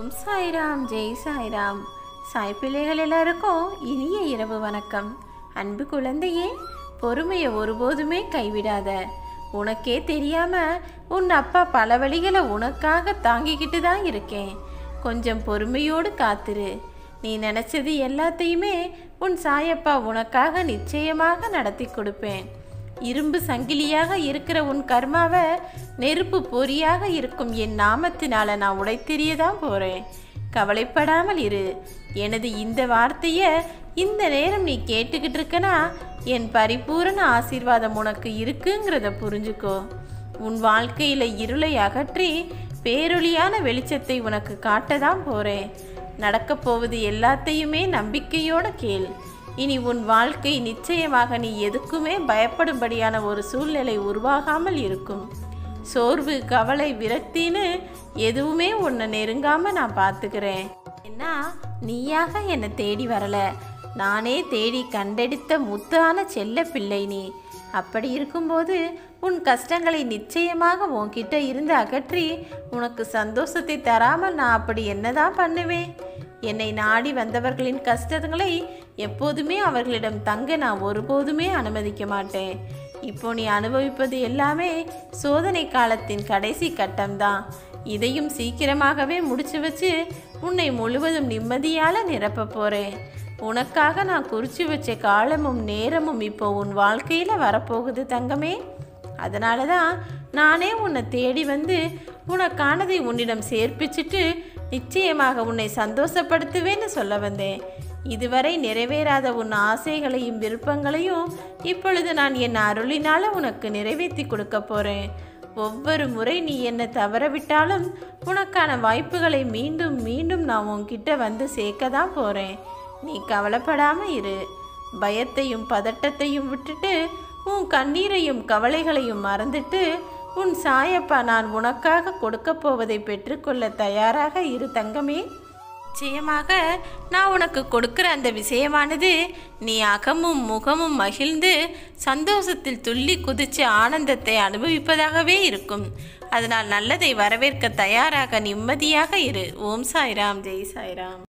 ஓம் சாய்ராம் ஜெய் சாய்ராம் சாய் பிள்ளைகள் எல்லாருக்கும் இனிய இரவு வணக்கம் அன்பு குழந்தையே பொறுமையை ஒருபோதுமே கைவிடாத உனக்கே தெரியாம உன் அப்பா பல வழிகளை உனக்காக தாங்கிக்கிட்டு தான் இருக்கேன் கொஞ்சம் பொறுமையோடு காத்திரு நீ நினைச்சது எல்லாத்தையுமே உன் சாயப்பா உனக்காக நிச்சயமாக நடத்தி கொடுப்பேன் இரும்பு சங்கிலியாக இருக்கிற உன் கர்மாவை நெருப்பு பொறியாக இருக்கும் என் நாமத்தினால நான் உடைத்தெறியதான் போறேன் கவலைப்படாமல் இரு எனது இந்த வார்த்தையை இந்த நேரம் நீ கேட்டுக்கிட்டு இருக்கனா என் பரிபூரண ஆசீர்வாதம் உனக்கு இருக்குங்கிறத புரிஞ்சுக்கோ உன் வாழ்க்கையில இருளை அகற்றி பேரொளியான வெளிச்சத்தை உனக்கு காட்டதான் போறேன் நடக்கப் போவது எல்லாத்தையுமே நம்பிக்கையோட கேள் இனி உன் வாழ்க்கை நிச்சயமாக நீ எதுக்குமே பயப்படும்படியான ஒரு சூழ்நிலை உருவாகாமல் இருக்கும் சோர்வு கவலை விரக்தின்னு எதுவுமே உன்னை நெருங்காம நான் பார்த்துக்கிறேன் ஏன்னா நீயாக என்னை தேடி வரல நானே தேடி கண்டெடுத்த முத்தான செல்ல பிள்ளை நீ அப்படி இருக்கும்போது உன் கஷ்டங்களை நிச்சயமாக உன்கிட்ட இருந்து அகற்றி உனக்கு சந்தோஷத்தை தராமல் நான் அப்படி என்னதான் பண்ணுவேன் என்னை நாடி வந்தவர்களின் கஷ்டங்களை எப்போதுமே அவர்களிடம் தங்க நான் ஒருபோதுமே அனுமதிக்க மாட்டேன் இப்போ நீ அனுபவிப்பது எல்லாமே சோதனை காலத்தின் கடைசி கட்டம்தான் இதையும் சீக்கிரமாகவே முடிச்சு வச்சு உன்னை முழுவதும் நிம்மதியால நிரப்ப போறேன் உனக்காக நான் குறிச்சு வச்ச காலமும் நேரமும் இப்போ உன் வாழ்க்கையில வரப்போகுது தங்கமே அதனால தான் நானே உன்னை தேடி வந்து உனக்கானதை உன்னிடம் சேர்ப்பிச்சிட்டு நிச்சயமாக உன்னை சந்தோஷப்படுத்துவேன்னு சொல்ல வந்தேன் இதுவரை நிறைவேறாத உன் ஆசைகளையும் விருப்பங்களையும் இப்பொழுது நான் என் அருளினால உனக்கு நிறைவேற்றி கொடுக்க போறேன் ஒவ்வொரு முறை நீ என்னை தவற விட்டாலும் உனக்கான வாய்ப்புகளை மீண்டும் மீண்டும் நான் உன்கிட்ட வந்து சேர்க்க தான் போறேன் நீ கவலைப்படாம இரு பயத்தையும் பதட்டத்தையும் விட்டுட்டு உன் கண்ணீரையும் கவலைகளையும் மறந்துட்டு உன் சாயப்பா நான் உனக்காக கொடுக்க போவதை பெற்றுக்கொள்ள தயாராக இரு தங்கமே நிச்சயமாக நான் உனக்கு கொடுக்கிற அந்த விஷயமானது நீ அகமும் முகமும் மகிழ்ந்து சந்தோஷத்தில் துள்ளி குதிச்சு ஆனந்தத்தை அனுபவிப்பதாகவே இருக்கும் அதனால் நல்லதை வரவேற்க தயாராக நிம்மதியாக இரு ஓம் சாய்ராம் ஜெய் சாய்ராம்